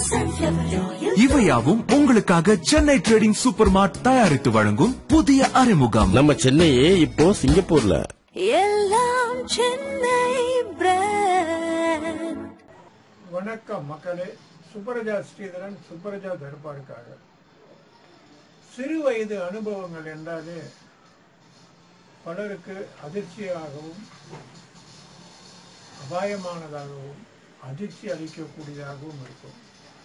இவையாவும் உங்களுக்காக Chennai trading super மார்ட் தயாரித்து வழங்கும் புதிய அறிமுகம் நம்ம சென்னையே இப்போ சிங்கப்பூர்ல எல்லாம் சென்னை பிராண்ட் வணக்கம் மக்களே சுப்பரஜா ஸ்ரீதரன் சுப்பரஜா தர்பாருக்காக சிறு வயது அனுபவங்கள் என்றாலே பலருக்கு அதிர்ச்சியாகவும் அபாயமானதாகவும் அதிர்ச்சி அளிக்கக்கூடியதாகவும் இருக்கும்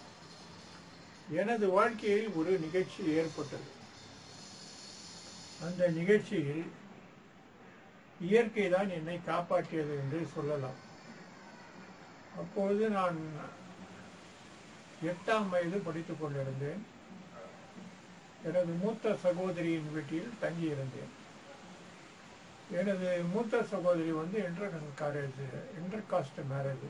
எனது வாழ்க்கையில் ஒரு நிகழ்ச்சி ஏற்பட்டது அந்த நிகழ்ச்சியில் இயற்கை தான் என்னை காப்பாற்றியது என்று சொல்லலாம் அப்பொழுது நான் எட்டாம் வயது படித்துக் கொண்டிருந்தேன் எனது மூத்த சகோதரியின் வீட்டில் தங்கியிருந்தேன் எனது மூத்த சகோதரி வந்து inter college inter caste marriage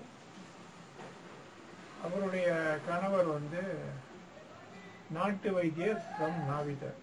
அவருடைய கணவர் வந்து நாட்டு வைத்தியர் ஃப்ரம் நாவிதர்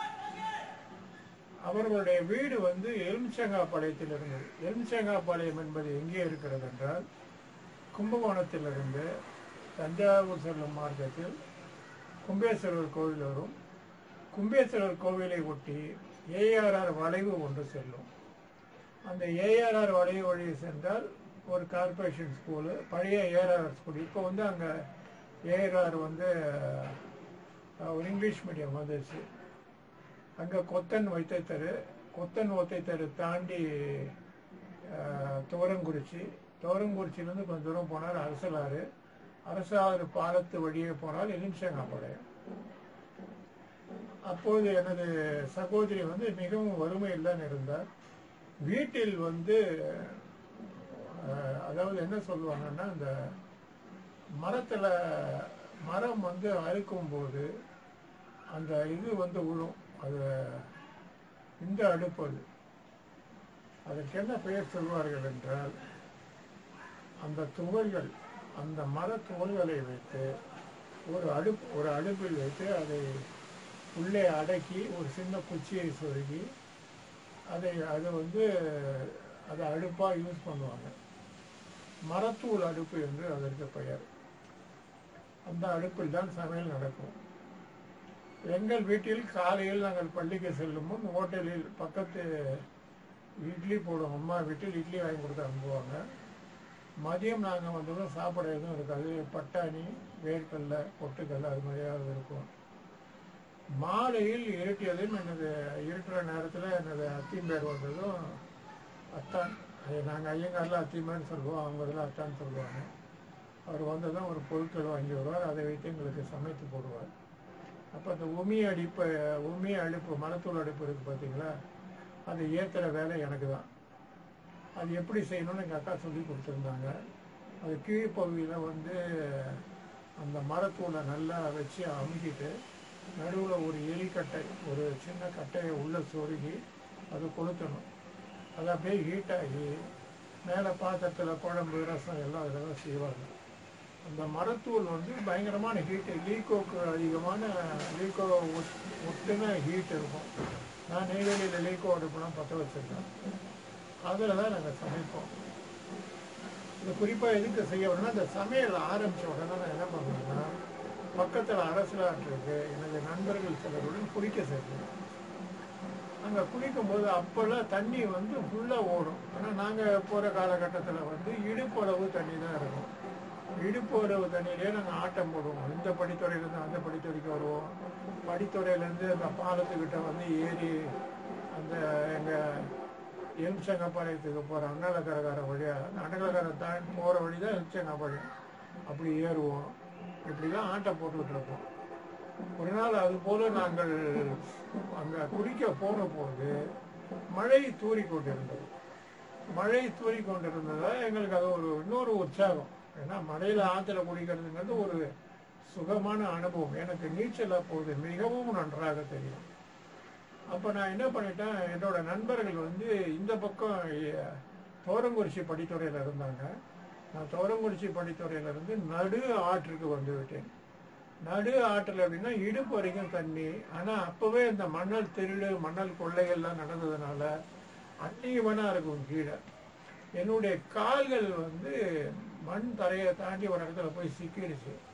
அவர்களுடைய வீடு வந்து எலுமிச்சங்காப்பாளையத்தில் இருந்தது எலுமிச்சங்காப்பாளையம் என்பது எங்கே இருக்கிறது என்றால் கும்பகோணத்திலிருந்து தஞ்சாவூர் செல்லும் மார்க்கத்தில் கும்பேஸ்வரர் கோவில் வரும் கும்பேஸ்வரர் கோவிலை ஒட்டி ஏஆர்ஆர் வளைவு ஒன்று செல்லும் அந்த ஏஆர்ஆர் வளைவு வழி சென்றால் ஒரு கார்ப்பரேஷன் ஸ்கூலு பழைய ஏஆர்ஆர் ஸ்கூல் இப்போ வந்து அங்கே ஏஆர்ஆர் வந்து அஹ், ஒரு இங்கிலீஷ் மீடியம் வந்துச்சு அங்கே கொத்தன் வைத்தை தெரு கொத்தன் ஒத்தை தெரு தாண்டி அஹ், துவரங்குறிச்சி துவரங்குறிச்சியிலேருந்து கொஞ்சம் தூரம் போனால் அரசலாறு அரசாறு பாலத்து வழியே போனால் எலிம்சங்காப்பாளையம் அப்போது எனது சகோதரி வந்து மிகவும் வறுமையில் தான் இருந்தார் வீட்டில் வந்து அஹ், அதாவது என்ன சொல்லுவாங்கன்னா இந்த மரத்துல மரம் வந்து அறுக்கும் போது அந்த இது வந்து விழும் அது இந்த அடுப்பு அது அதற்கு என்ன பெயர் சொல்வார்கள் என்றால் அந்த துகள்கள் அந்த மர துகள்களை வைத்து ஒரு அடுப்பு ஒரு அடுப்பில் வைத்து அதை உள்ளே அடக்கி ஒரு சின்ன குச்சியை சொருகி அதை அதை வந்து அதை அடுப்பாக யூஸ் பண்ணுவாங்க மரத்தூள் அடுப்பு என்று அதற்கு பெயர் அந்த அடுப்பில் தான் சமையல் நடக்கும் எங்கள் வீட்டில் காலையில் நாங்கள் பள்ளிக்கு செல்லும் முன் ஹோட்டலில் பக்கத்து இட்லி போடுவோம் அம்மா வீட்டில் இட்லி வாங்கி கொடுத்து அனுப்புவாங்க மதியம் நாங்கள் வந்ததும் சாப்பிட எதுவும் இருக்காது பட்டாணி வேர்க்கடலை பொட்டுக்கடலை அது மாதிரியாவது இருக்கும் மாலையில் இருட்டியதும் எனது இருக்கிற நேரத்தில் எனது அத்திம்பேர் வந்ததும் அத்தான் அது நாங்கள் ஐயங்காரில் அத்திம்பேர்னு சொல்லுவோம் அவங்க இதில் அத்தான்னு சொல்லுவாங்க அவர் வந்ததும் ஒரு பொருட்கள் வாங்கி வருவார் அதை வைத்து எங்களுக்கு சமைத்து போடுவார் அப்போ அந்த உமி அடிப்பு உமி அடுப்பு மரத்தூள் அடுப்பு இருக்குது பார்த்தீங்களா அதை ஏற்றுற வேலை எனக்கு தான் அது எப்படி செய்யணும்னு எங்கள் அக்கா சொல்லி கொடுத்துருந்தாங்க அது கீழ்ப்பகுதியில் வந்து அந்த மரத்தூளை நல்லா வச்சு அமுக்கிட்டு நடுவில் ஒரு எலிக்கட்டை ஒரு சின்ன கட்டையை உள்ளே சொருகி அது கொளுத்தணும் அது அப்படியே ஹீட் ஆகி மேலே பாத்திரத்தில் குழம்பு ரசம் எல்லாம் இதெல்லாம் செய்வாங்க அந்த மரத்தூள் வந்து பயங்கரமான ஹீட்டு லீக்கோக்கு அதிகமான லீக்கோ ஒட்டுன ஹீட் இருக்கும் நான் நெய்வேலியில் லீக்கோ அடுப்புலாம் பற்ற வச்சிருக்கேன் அதில் தான் நாங்கள் சமைப்போம் இது குறிப்பாக எதுக்கு செய்ய வரணும்னா இந்த சமையல் ஆரம்பித்த உடனே நான் என்ன பண்ணுவேன்னா பக்கத்தில் அரசலாற்று இருக்கு எனது நண்பர்கள் சிலருடன் குளிக்க சேர்க்கணும் அங்கே குளிக்கும்போது அப்போல்லாம் தண்ணி வந்து ஃபுல்லாக ஓடும் ஆனால் நாங்கள் போகிற காலகட்டத்தில் வந்து இடுப்பளவு தண்ணி தான் இருக்கும் இடுப்பளவு தண்ணியிலே நாங்கள் ஆட்டம் போடுவோம் இந்த படித்துறையிலேருந்து அந்த படித்துறைக்கு வருவோம் படித்துறையிலேருந்து அந்த பாலத்துக்கிட்ட வந்து ஏறி அந்த எங்கள் எலுமிச்சங்கப்பாளையத்துக்கு போகிற அண்ணலக்கரக்கார வழியாக அந்த அண்ணலக்கரை தாண்டி போகிற வழி தான் எலுமிச்சங்கப்பாளையம் அப்படி ஏறுவோம் இப்படிலாம் ஆட்டம் போட்டுக்கிட்டு இருப்போம் ஒரு நாள் அது போல நாங்கள் அங்கே குடிக்க போன போது மழை தூறி கொண்டிருந்தது மழை தூறி கொண்டிருந்ததால் எங்களுக்கு அது ஒரு இன்னொரு உற்சாகம் ஏன்னா மழையில் ஆற்றுல குடிக்கிறதுங்கிறது ஒரு சுகமான அனுபவம் எனக்கு நீச்சல் அப்போது மிகவும் நன்றாக தெரியும் அப்போ நான் என்ன பண்ணிட்டேன் என்னோட நண்பர்கள் வந்து இந்த பக்கம் எ- தோரங்குறிச்சி படித்துறையில் இருந்தாங்க நான் தோரங்குறிச்சி படித்துறையில இருந்து நடு ஆற்றுக்கு வந்து விட்டேன் நடு ஆற்றில் அப்படின்னா இடுப்பு வரைக்கும் தண்ணி ஆனால் அப்போவே இந்த மணல் திருடு மணல் கொள்ளைகள்லாம் நடந்ததுனால அந்நியமனாக இருக்கும் கீழே என்னுடைய கால்கள் வந்து மண் தரையை தாண்டி ஒரு இடத்துல போய் சிக்கிடுச்சு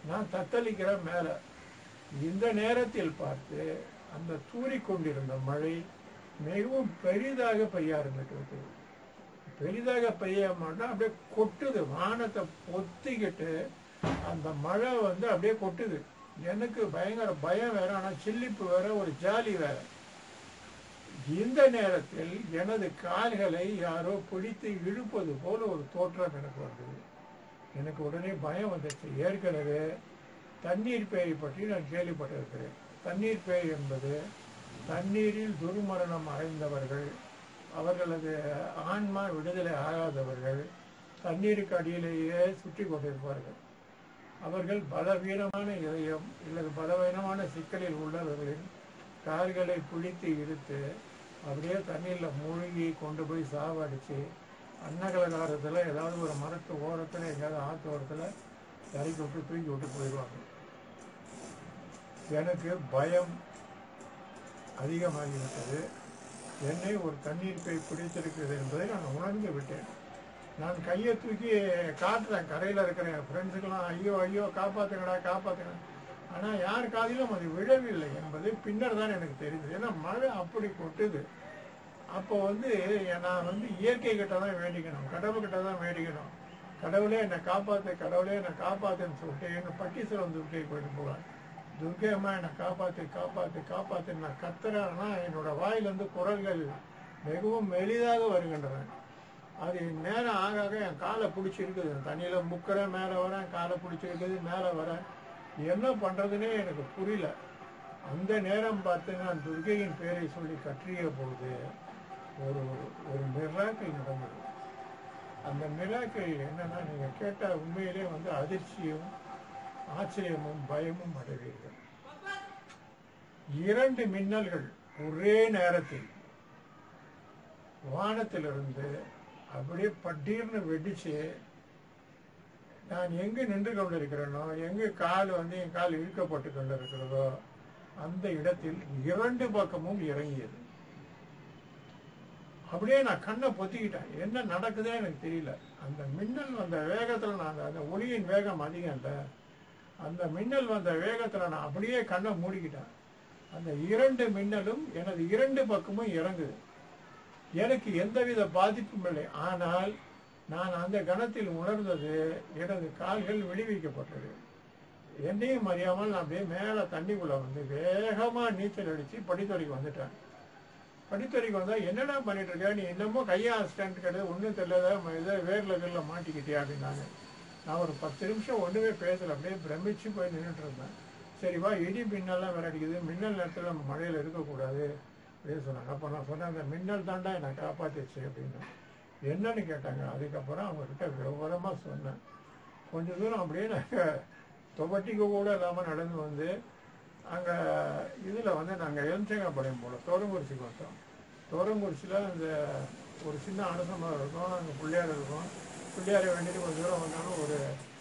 நான் தத்தளிக்கிறேன் மேல இந்த நேரத்தில் பார்த்து அந்த தூறிக்கொண்டிருந்த மழை மிகவும் பெரிதாக பெய்ய ஆரம்பிக்கிறது பெரிதாக பெய்ய மாட்டோம் அப்படியே கொட்டுது வானத்தை பொத்திக்கிட்டு அந்த மழை வந்து அப்படியே கொட்டுது எனக்கு பயங்கர பயம் வேற ஆனா சில்லிப்பு வேற ஒரு ஜாலி வேற இந்த நேரத்தில் எனது கால்களை யாரோ பிடித்து இழுப்பது போல ஒரு தோற்றம் எனக்கு வந்தது எனக்கு உடனே பயம் வந்துச்சு ஏற்கனவே தண்ணீர் பேய் பற்றி நான் கேள்விப்பட்டிருக்கிறேன் தண்ணீர் பேய் என்பது தண்ணீரில் துர்மரணம் அடைந்தவர்கள் அவர்களது ஆன்மா விடுதலை ஆகாதவர்கள் தண்ணீருக்கு அடியிலேயே சுற்றி கொண்டிருப்பார்கள் அவர்கள் பலவீனமான இதயம் அல்லது பலவீனமான சிக்கலில் உள்ளவர்களின் கால்களை பிடித்து இழுத்து அப்படியே தண்ணீரில் மூழ்கி கொண்டு போய் சாவடிச்சு அன்னகலகாரத்தில் ஏதாவது ஒரு மரத்து ஓரத்தில் எங்கேயாவது ஆற்று ஓரத்தில் இறக்கி விட்டு தூக்கி விட்டு போயிடுவாங்க எனக்கு பயம் அதிகமாகிவிட்டது என்னை ஒரு தண்ணீர் பை பிடித்திருக்கிறது என்பதை நான் உணர்ந்து விட்டேன் நான் கையை தூக்கி காட்டுறேன் கரையில் இருக்கிற என் ஃப்ரெண்ட்ஸுக்கெல்லாம் ஐயோ ஐயோ காப்பாத்துங்கடா காப்பாத்துங்க ஆனால் யார் காதிலும் அது விழவில்லை என்பது பின்னர் தான் எனக்கு தெரியுது ஏன்னா மழை அப்படி கொட்டுது அப்போ வந்து நான் வந்து இயற்கை கிட்ட தான் வேண்டிக்கணும் கடவுள் கிட்ட தான் வேண்டிக்கணும் கடவுளே என்னை காப்பாத்து கடவுளே என்னை காப்பாத்துன்னு சொல்லிட்டு என்ன பட்டீஸ்வரம் துர்க்கை கோயிலுக்கு போவேன் துர்க்கை அம்மா என்னை காப்பாத்து காப்பாத்து காப்பாத்துன்னு நான் கத்துறேன்னா என்னோட வாயிலிருந்து குரல்கள் மிகவும் எளிதாக வருகின்றன அது நேரம் ஆக ஆக என் காலை பிடிச்சிருக்குது தண்ணியில முக்கிறேன் மேலே வரேன் காலை பிடிச்சிருக்குது மேலே வரேன் என்ன பண்றதுன்னே எனக்கு புரியல அந்த நேரம் பார்த்து நான் துர்கையின் பேரை சொல்லி கற்றிய பொழுது ஒரு ஒரு மிராக்கள் நடந்தது அந்த மிராக்கள் என்னன்னா நீங்க கேட்ட உண்மையிலே வந்து அதிர்ச்சியும் ஆச்சரியமும் பயமும் அடைவீர்கள் இரண்டு மின்னல்கள் ஒரே நேரத்தில் வானத்திலிருந்து அப்படியே பட்டீர்னு வெடிச்சு நான் எங்கு நின்று கொண்டிருக்கிறேனோ எங்கு கால் வந்து என் கால் இழுக்கப்பட்டு கொண்டிருக்கிறதோ அந்த இடத்தில் இரண்டு பக்கமும் இறங்கியது அப்படியே நான் கண்ணை பொத்திக்கிட்டேன் என்ன நடக்குதே எனக்கு தெரியல அந்த மின்னல் வந்த வேகத்துல நான் அந்த ஒளியின் வேகம் அதிகம் இல்லை அந்த மின்னல் வந்த வேகத்துல நான் அப்படியே கண்ணை மூடிக்கிட்டேன் அந்த இரண்டு மின்னலும் எனது இரண்டு பக்கமும் இறங்குது எனக்கு எந்தவித பாதிப்பும் இல்லை ஆனால் நான் அந்த கணத்தில் உணர்ந்தது எனது கால்கள் விடுவிக்கப்பட்டது என்னையும் அறியாமல் நான் அப்படியே மேலே தண்ணிக்குள்ள வந்து வேகமா நீச்சல் அடிச்சு படித்துறைக்கு வந்துட்டேன் படித்துறைக்கு வந்தா என்னடா பண்ணிட்டு இருக்க நீ என்னமோ கையா ஸ்டாண்ட் கிடையாது ஒன்றும் தெரியல இதை வேர்ல வேர்ல மாட்டிக்கிட்டியா அப்படின்னாங்க நான் ஒரு பத்து நிமிஷம் ஒண்ணுமே பேசல அப்படியே பிரமிச்சு போய் நின்றுட்டு இருந்தேன் சரி வா இடி மின்னல்லாம் வேற அடிக்குது மின்னல் நேரத்தில் நம்ம மழையில இருக்கக்கூடாது அப்படின்னு சொன்னாங்க அப்போ நான் சொன்னேன் அந்த மின்னல் தாண்டா என்னை காப்பாத்திச்சு அப்படின்னு என்னன்னு கேட்டாங்க அதுக்கப்புறம் அவங்க கிட்ட விவரமா சொன்னேன் கொஞ்ச தூரம் அப்படியே நாங்கள் துவட்டிக்க கூட இல்லாமல் நடந்து வந்து அங்கே இதில் வந்து நாங்கள் எலுச்சங்காப்பாளையம் போனோம் தோரங்குறிச்சிக்கு வந்தோம் தோரங்குறிச்சியில் அந்த ஒரு சின்ன அனுசமரம் இருக்கும் அங்கே பிள்ளையார் இருக்கும் பிள்ளையாரை வேண்டிட்டு கொஞ்சம் தூரம் வந்தாலும் ஒரு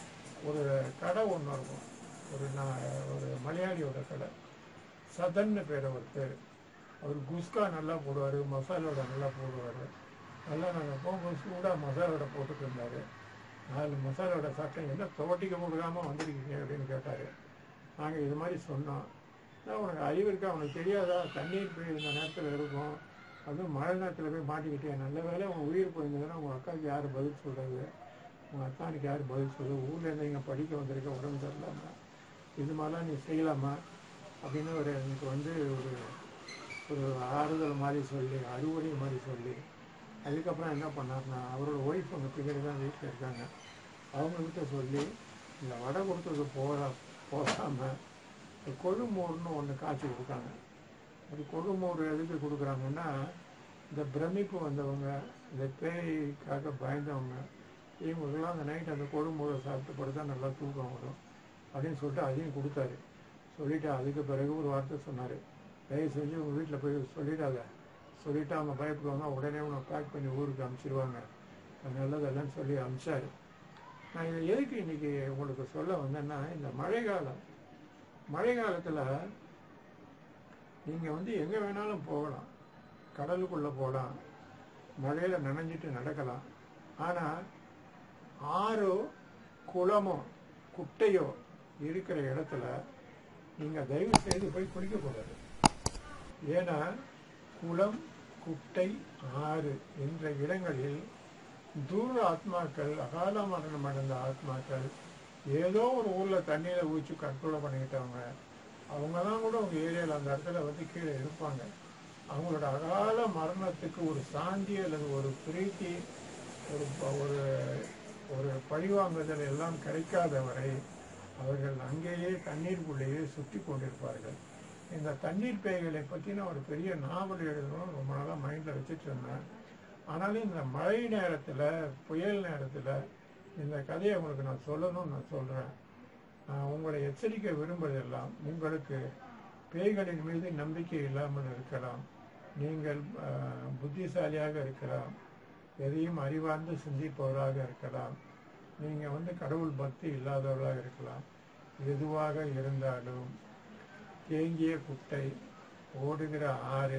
ஒரு கடை ஒன்று இருக்கும் ஒரு நான் ஒரு மலையாளியோட கடை சதன்னு பேர் அவர் பேர் அவர் குஸ்கா நல்லா போடுவார் மசாலோட நல்லா போடுவார் நல்லா நாங்கள் போகும்போது சூடாக மசாலோட போட்டுட்டு இருந்தார் நாலு மசாலோட சாப்பிட்டேன் என்ன துவட்டிக்க கொடுக்காம வந்திருக்கீங்க அப்படின்னு கேட்டார் நாங்கள் இது மாதிரி சொன்னோம் நான் உனக்கு அறிவு இருக்கா உனக்கு தெரியாதா தண்ணீர் போய் இந்த நேரத்தில் இருக்கும் அதுவும் மழை நேரத்தில் போய் மாட்டிக்கிட்டே நல்ல வேலை உன் உயிர் போயிருந்ததுன்னா உங்கள் அக்காவுக்கு யார் பதில் சொல்கிறது உங்கள் அத்தானுக்கு யார் பதில் சொல்றது ஊரில் இருந்து இங்கே படிக்க வந்திருக்க உடம்பு சரியில்லாமா இது மாதிரிலாம் நீ செய்யலாமா அப்படின்னு ஒரு எனக்கு வந்து ஒரு ஒரு ஆறுதல் மாதிரி சொல்லி அறிவுரை மாதிரி சொல்லி அதுக்கப்புறம் என்ன பண்ணார்னா அவரோட ஒய்ஃப் அங்கே பின்னாடி தான் வீட்டில் இருக்காங்க அவங்கக்கிட்ட சொல்லி இந்த வடை கொடுத்தது போக போகாமல் இந்த கொழுமோர்னு ஒன்று காய்ச்சி கொடுத்தாங்க அது கொழுமோர் எதுக்கு கொடுக்குறாங்கன்னா இந்த பிரமிப்பு வந்தவங்க இந்த பேய்க்காக பயந்தவங்க இவங்களுக்கெல்லாம் அந்த நைட் அந்த கொழுமோரை சாப்பிட்டு படுத்தா நல்லா தூக்கம் வரும் அப்படின்னு சொல்லிட்டு அதையும் கொடுத்தாரு சொல்லிட்டு அதுக்கு பிறகு ஒரு வார்த்தை சொன்னார் தயவு செஞ்சு உங்கள் வீட்டில் போய் சொல்லிடாத சொல்லிட்டு அவங்க பயப்படுவாங்க உடனே உன்னை பேக் பண்ணி ஊருக்கு அனுப்பிச்சிடுவாங்க அது நல்லதெல்லாம் சொல்லி அனுப்பிச்சாரு நான் இதை எதுக்கு இன்னைக்கு உங்களுக்கு சொல்ல வந்தேன்னா இந்த மழை காலம் மழை காலத்தில் நீங்கள் வந்து எங்கே வேணாலும் போகலாம் கடலுக்குள்ளே போகலாம் மழையில் நனைஞ்சிட்டு நடக்கலாம் ஆனால் ஆறோ குளமோ குட்டையோ இருக்கிற இடத்துல நீங்கள் தயவு செய்து போய் குளிக்கக்கூடாது ஏன்னா குளம் குட்டை ஆறு என்ற இடங்களில் தூர ஆத்மாக்கள் அகால மரணம் அடைந்த ஆத்மாக்கள் ஏதோ ஒரு ஊரில் தண்ணியில் ஊற்றி கண்ட்ரோல் பண்ணிக்கிட்டவங்க அவங்க தான் கூட உங்கள் ஏரியாவில் அந்த இடத்துல வந்து கீழே இருப்பாங்க அவங்களோட அகால மரணத்துக்கு ஒரு சாந்தி அல்லது ஒரு பிரீத்தி ஒரு ப- ஒரு ஒரு பழிவாங்குதல் எல்லாம் கிடைக்காத வரை அவர்கள் அங்கேயே தண்ணீருக்குள்ளேயே சுற்றி கொண்டிருப்பார்கள் இந்த தண்ணீர் பேய்களை பற்றி நான் ஒரு பெரிய நாவல் எழுதணும் ரொம்ப நாளாக மைண்டில் வச்சுட்டு இருந்தேன் ஆனாலும் இந்த மழை நேரத்தில் புயல் நேரத்தில் இந்த கதையை உங்களுக்கு நான் சொல்லணும்னு நான் சொல்கிறேன் நான் உங்களை எச்சரிக்க விரும்புவதெல்லாம் உங்களுக்கு பேய்களின் மீது நம்பிக்கை இல்லாமல் இருக்கலாம் நீங்கள் ஆஹ், புத்திசாலியாக இருக்கலாம் எதையும் அறிவார்ந்து சிந்திப்பவராக இருக்கலாம் நீங்கள் வந்து கடவுள் பக்தி இல்லாதவர்களாக இருக்கலாம் எதுவாக இருந்தாலும் தேங்கிய குட்டை ஓடுகிற ஆறு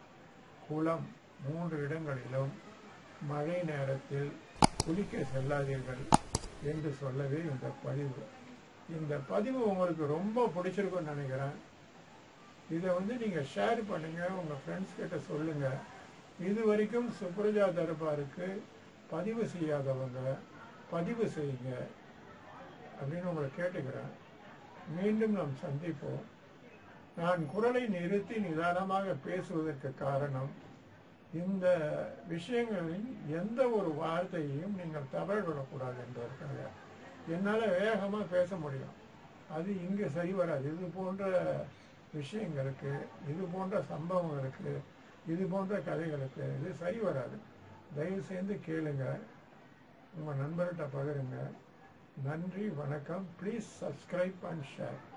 குளம் மூன்று இடங்களிலும் மழை நேரத்தில் குளிக்க செல்லாதீர்கள் என்று சொல்லவே இந்த பதிவு இந்த பதிவு உங்களுக்கு ரொம்ப பிடிச்சிருக்கும்னு நினைக்கிறேன் இதை வந்து நீங்கள் ஷேர் பண்ணுங்க உங்கள் ஃப்ரெண்ட்ஸ் கிட்ட சொல்லுங்க இது வரைக்கும் சுப்ரஜா தர்பாருக்கு பதிவு செய்யாதவங்க பதிவு செய்யுங்க அப்படின்னு உங்களை கேட்டுக்கிறேன் மீண்டும் நாம் சந்திப்போம் நான் குரலை நிறுத்தி நிதானமாக பேசுவதற்கு காரணம் இந்த விஷயங்களில் எந்த ஒரு வார்த்தையையும் நீங்கள் தவற விடக்கூடாது என்பதற்காக என்னால் வேகமாக பேச முடியும் அது இங்கே சரி வராது இது போன்ற விஷயங்களுக்கு இது போன்ற சம்பவங்களுக்கு இது போன்ற கதைகளுக்கு இது சரி வராது தயவு செய்து கேளுங்க உங்கள் நண்பர்கிட்ட பகிருங்க நன்றி வணக்கம் ப்ளீஸ் சப்ஸ்கிரைப் அண்ட் ஷேர்